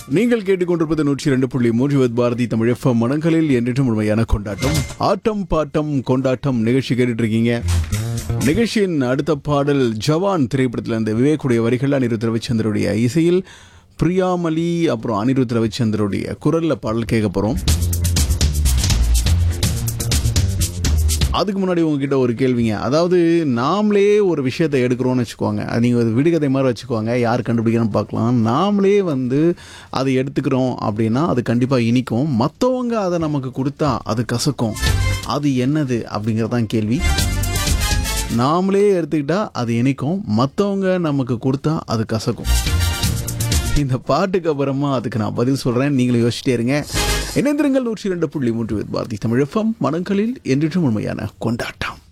நீங்கள் கேட்டுக்கொண்டிருப்பது நூற்றி இரண்டு புள்ளி மூன்று வித் பாரதி தமிழ் எஃப்எம் மனங்களில் என்றும் முழுமையான கொண்டாட்டம் ஆட்டம் பாட்டம் கொண்டாட்டம் நிகழ்ச்சி கேட்டுட்டு இருக்கீங்க நிகழ்ச்சியின் அடுத்த பாடல் ஜவான் திரைப்படத்தில் இந்த விவேக்குடைய வரிகள் அனிருத் ரவிச்சந்திரனுடைய இசையில் பிரியாமலி அப்புறம் அனிருத் ரவிச்சந்திரனுடைய குரல்ல பாடல் கேட்க போறோம் அதுக்கு முன்னாடி உங்ககிட்ட ஒரு கேள்விங்க அதாவது நாமளே ஒரு விஷயத்தை எடுக்கிறோம்னு வச்சுக்கோங்க அது நீங்கள் ஒரு விடுகதை மாதிரி வச்சுக்கோங்க யார் கண்டுபிடிக்கிறோன்னு பார்க்கலாம் நாமளே வந்து அதை எடுத்துக்கிறோம் அப்படின்னா அது கண்டிப்பாக இனிக்கும் மற்றவங்க அதை நமக்கு கொடுத்தா அது கசக்கும் அது என்னது அப்படிங்கிறதான் கேள்வி நாமளே எடுத்துக்கிட்டா அது இனிக்கும் மற்றவங்க நமக்கு கொடுத்தா அது கசக்கும் இந்த பாட்டுக்கு அப்புறமா அதுக்கு நான் பதில் சொல்கிறேன் நீங்களும் யோசிச்சிட்டே இருங்க இணைந்திருங்கள் நூற்றி இரண்டு புள்ளி மூன்று பாரதி தமிழ் எஃப்எம் மனங்களில் என்றும் உண்மையான கொண்டாட்டம்